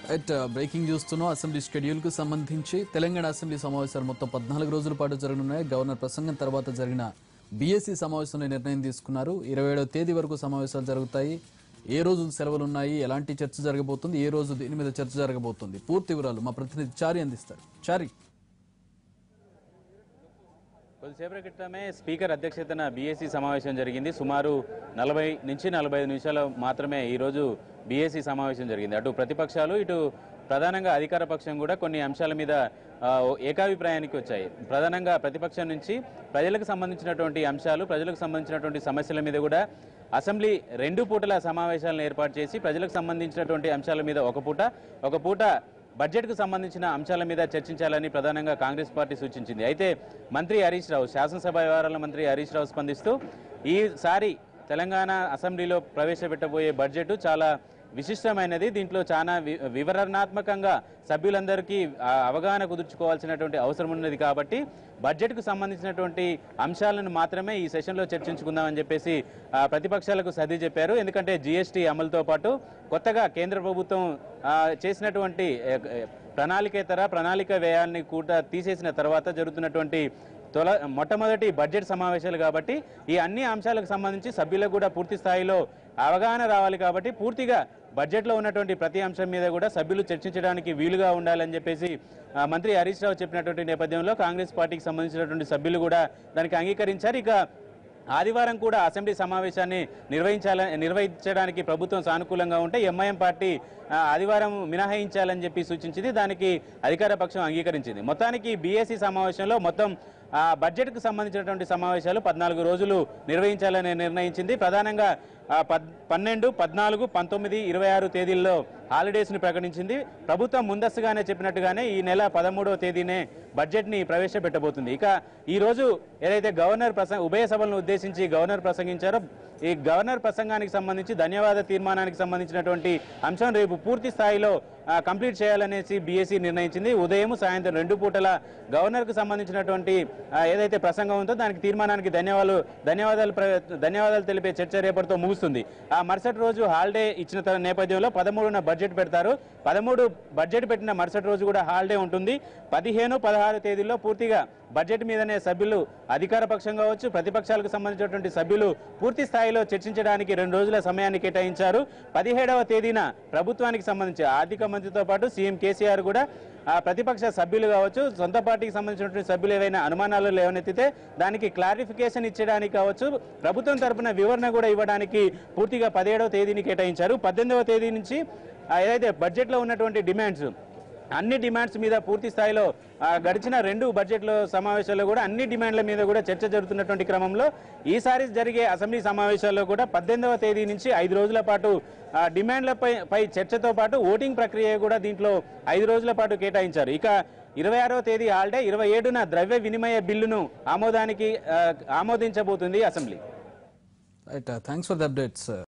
right breaking చూస్తున్నాం assembly schedule కు సంబంధించి తెలంగాణ అసెంబ్లీ సమావేశాలు మొత్తం పద్నాలుగు రోజుల పాటు జరగనున్నాయి గవర్నర్ ప్రసంగం తర్వాత జరిగిన బీఎస్సీ సమావేశంలో నిర్ణయం తీసుకున్నారు ఇరవై ఏడవ తేదీ వరకు సమావేశాలు జరుగుతాయి ఏ రోజు సెలవులు ఉన్నాయి ఎలాంటి చర్చ జరగబోతుంది ఏ రోజు దీని మీద చర్చ జరగబోతుంది పూర్తి వివరాలు మా ప్రతినిధి చారి అందిస్తారు చారి కొద్దిసేపటి క్రితమే స్పీకర్ అధ్యక్షతన బీఏసీ సమావేశం జరిగింది సుమారు నలభై నుంచి నలభై ఐదు నిమిషాలు మాత్రమే ఈరోజు బీఏసీ సమావేశం జరిగింది అటు ప్రతిపక్షాలు ఇటు ప్రధానంగా అధికార పక్షం కూడా కొన్ని అంశాల మీద ఆ, ఏకాభిప్రాయానికి వచ్చాయి ప్రధానంగా ప్రతిపక్షం నుంచి ప్రజలకు సంబంధించినటువంటి అంశాలు ప్రజలకు సంబంధించినటువంటి సమస్యల మీద కూడా అసెంబ్లీ రెండు పూటల సమావేశాలను ఏర్పాటు చేసి ప్రజలకు సంబంధించినటువంటి అంశాల మీద ఒక పూట ఒక పూట బడ్జెట్కు సంబంధించిన అంశాల మీద చర్చించాలని ప్రధానంగా కాంగ్రెస్ పార్టీ సూచించింది అయితే మంత్రి హరీష్ రావు శాసనసభ వ్యవహారాల మంత్రి హరీష్ రావు స్పందిస్తూ ఈసారి తెలంగాణ అసెంబ్లీలో ప్రవేశపెట్టబోయే బడ్జెట్ చాలా విశిష్టమైనది దీంట్లో చాలా వి- వివరణాత్మకంగా సభ్యులందరికీ ఆ, అవగాహన కుదుర్చుకోవాల్సినటువంటి అవసరం ఉన్నది కాబట్టి బడ్జెట్కు సంబంధించినటువంటి అంశాలను మాత్రమే ఈ సెషన్లో చర్చించుకుందామని చెప్పేసి ఆ, ప్రతిపక్షాలకు సర్ది చెప్పారు ఎందుకంటే జీఎస్టీ అమలుతో పాటు కొత్తగా కేంద్ర ప్రభుత్వం ఆ, చేసినటువంటి ఏ, ఏ, ప్రణాళికేతర ప్రణాళిక వ్యయాన్ని కూడా తీసేసిన తర్వాత జరుగుతున్నటువంటి తొల మొట్టమొదటి బడ్జెట్ సమావేశాలు కాబట్టి ఈ అన్ని అంశాలకు సంబంధించి సభ్యులకు కూడా పూర్తి స్థాయిలో అవగాహన రావాలి కాబట్టి పూర్తిగా బడ్జెట్లో ఉన్నటువంటి ప్రతి అంశం మీద కూడా సభ్యులు చర్చించడానికి వీలుగా ఉండాలని చెప్పేసి ఆ, మంత్రి హరీష్ రావు చెప్పినటువంటి నేపథ్యంలో కాంగ్రెస్ పార్టీకి సంబంధించినటువంటి సభ్యులు కూడా దానికి అంగీకరించారు ఇక ఆదివారం కూడా అసెంబ్లీ సమావేశాన్ని నిర్వహించాల నిర్వహించడానికి ప్రభుత్వం సానుకూలంగా ఉంటే ఎంఐఎం పార్టీ ఆ, ఆదివారం మినహాయించాలని చెప్పి సూచించింది దానికి అధికార పక్షం అంగీకరించింది మొత్తానికి బీఏసీ సమావేశంలో మొత్తం ఆ, బడ్జెట్కు సంబంధించినటువంటి సమావేశాలు పద్నాలుగు రోజులు నిర్వహించాలని నిర్ణయించింది ప్రధానంగా ఆ, పద్ పన్నెండు పద్నాలుగు పంతొమ్మిది ఇరవై ఆరు తేదీల్లో హాలిడేస్ను ప్రకటించింది ప్రభుత్వం ముందస్తుగానే చెప్పినట్టుగానే ఈ నెల పదమూడవ తేదీనే బడ్జెట్ని ప్రవేశపెట్టబోతుంది ఇక ఈ రోజు ఏదైతే గవర్నర్ ప్రసంగ ఉభయ సభలను ఉద్దేశించి గవర్నర్ ప్రసంగించారో ఈ గవర్నర్ ప్రసంగానికి సంబంధించి ధన్యవాద తీర్మానానికి సంబంధించినటువంటి అంశం రేపు పూర్తి స్థాయిలో ఆ, కంప్లీట్ చేయాలనేసి బీఎస్సీ నిర్ణయించింది ఉదయం సాయంత్రం రెండు పూటల గవర్నర్కు సంబంధించినటువంటి ఆ, ఏదైతే ప్రసంగం ఉందో దానికి తీర్మానానికి ధన్యవాదాలు ధన్యవాదాలు ప్ర- ధన్యవాదాలు తెలిపే చర్చ రేపటితో ముగుస్తుంది ఆ మరుసటి రోజు హాలిడే ఇచ్చిన త- నేపథ్యంలో పదమూడున బడ్జెట్ పెడతారు పదమూడు బడ్జెట్ పెట్టిన మరుసటి రోజు కూడా హాలిడే ఉంటుంది పదిహేను పదహారు తేదీల్లో పూర్తిగా బడ్జెట్ మీదనే సభ్యులు అధికార పక్షం కావచ్చు ప్రతిపక్షాలకు సంబంధించినటువంటి సభ్యులు పూర్తి స్థాయిలో చర్చించడానికి రెండు రోజుల సమయాన్ని కేటాయించారు పదిహేడవ తేదీన ప్రభుత్వానికి సంబంధించి ఆర్థిక మంత్రితో పాటు సీఎం కేసీఆర్ కూడా ఆ ప్రతిపక్ష సభ్యులు కావచ్చు సొంత పార్టీకి సంబంధించినటువంటి సభ్యులు ఏవైనా అనుమానాలు లేవనెత్తితే దానికి క్లారిఫికేషన్ ఇచ్చడానికి కావచ్చు ప్రభుత్వం తరపున వివరణ కూడా ఇవ్వడానికి పూర్తిగా పదిహేడవ తేదీని కేటాయించారు పద్దెనిమిదవ తేదీ నుంచి ఆ, ఏదైతే బడ్జెట్లో ఉన్నటువంటి డిమాండ్స్ అన్ని డిమాండ్స్ మీద పూర్తి స్థాయిలో ఆ, గడిచిన రెండు బడ్జెట్లో సమావేశాల్లో కూడా అన్ని డిమాండ్ల మీద కూడా చర్చ జరుగుతున్నటువంటి క్రమంలో ఈసారి జరిగే అసెంబ్లీ సమావేశాల్లో కూడా పద్దెనిమిదవ తేదీ నుంచి ఐదు రోజుల పాటు ఆ, డిమాండ్లపై పై చర్చతో పాటు ఓటింగ్ ప్రక్రియ కూడా దీంట్లో ఐదు రోజుల పాటు కేటాయించారు ఇక ఇరవై ఆరవ తేదీ హాలిడే ఇరవై ఏడున ద్రవ్య వినిమయ బిల్లును ఆమోదానికి ఆ, ఆమోదించబోతుంది assembly right thanks for the updates